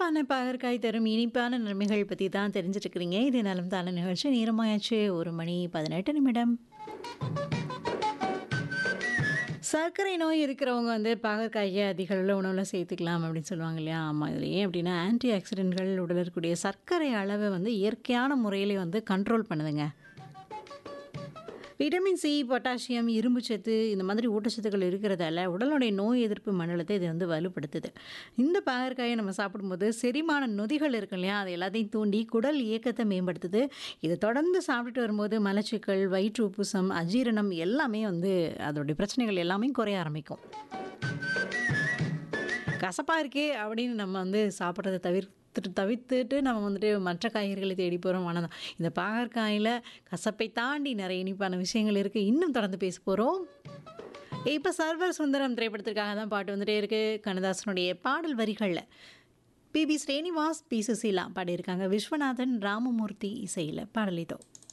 கசப்பான பாகற்காய் தரும் இனிப்பான நன்மைகள் பற்றி தான் தெரிஞ்சுட்டு இருக்கிறீங்க இது நலம் தான நிகழ்ச்சி நேரமாயாச்சு ஒரு மணி பதினெட்டு நிமிடம் சர்க்கரை நோய் இருக்கிறவங்க வந்து பாகற்காயை அதிக அளவில் உணவில் சேர்த்துக்கலாம் அப்படின்னு சொல்லுவாங்க இல்லையா ஆமாம் இதில் ஏன் அப்படின்னா ஆன்டி ஆக்சிடென்ட்கள் உடலில் இருக்கக்கூடிய சர்க்கரை அளவை வந்து இயற்கையான முறையில் வந்து கண்ட்ரோல் பண்ணுதுங்க விட்டமின் சி பொட்டாசியம் இரும்புச்சத்து இந்த மாதிரி ஊட்டச்சத்துக்கள் இருக்கிறதால உடலுடைய நோய் எதிர்ப்பு மண்டலத்தை இது வந்து வலுப்படுத்துது இந்த பாகற்காயை நம்ம சாப்பிடும்போது செரிமான நொதிகள் இருக்கு இல்லையா அது எல்லாத்தையும் தூண்டி குடல் இயக்கத்தை மேம்படுத்துது இதை தொடர்ந்து சாப்பிட்டுட்டு வரும்போது மலச்சிக்கல் வயிற்று உப்புசம் அஜீரணம் எல்லாமே வந்து அதோடைய பிரச்சனைகள் எல்லாமே குறைய ஆரம்பிக்கும் கசப்பாக இருக்கே அப்படின்னு நம்ம வந்து சாப்பிட்றத தவிர்த்துட்டு தவிர்த்துட்டு நம்ம வந்துட்டு மற்ற காய்கறிகளை தேடி போகிறோம் ஆனால் இந்த பாகற்காயில் கசப்பை தாண்டி நிறைய இனிப்பான விஷயங்கள் இருக்குது இன்னும் தொடர்ந்து பேச போகிறோம் இப்போ சர்வர் சுந்தரம் திரைப்படத்திற்காக தான் பாட்டு வந்துட்டே இருக்குது கண்ணதாசனுடைய பாடல் வரிகளில் பிபி ஸ்ரீனிவாஸ் பி சுசீலா பாடியிருக்காங்க விஸ்வநாதன் ராமமூர்த்தி இசையில் பாடலிதோ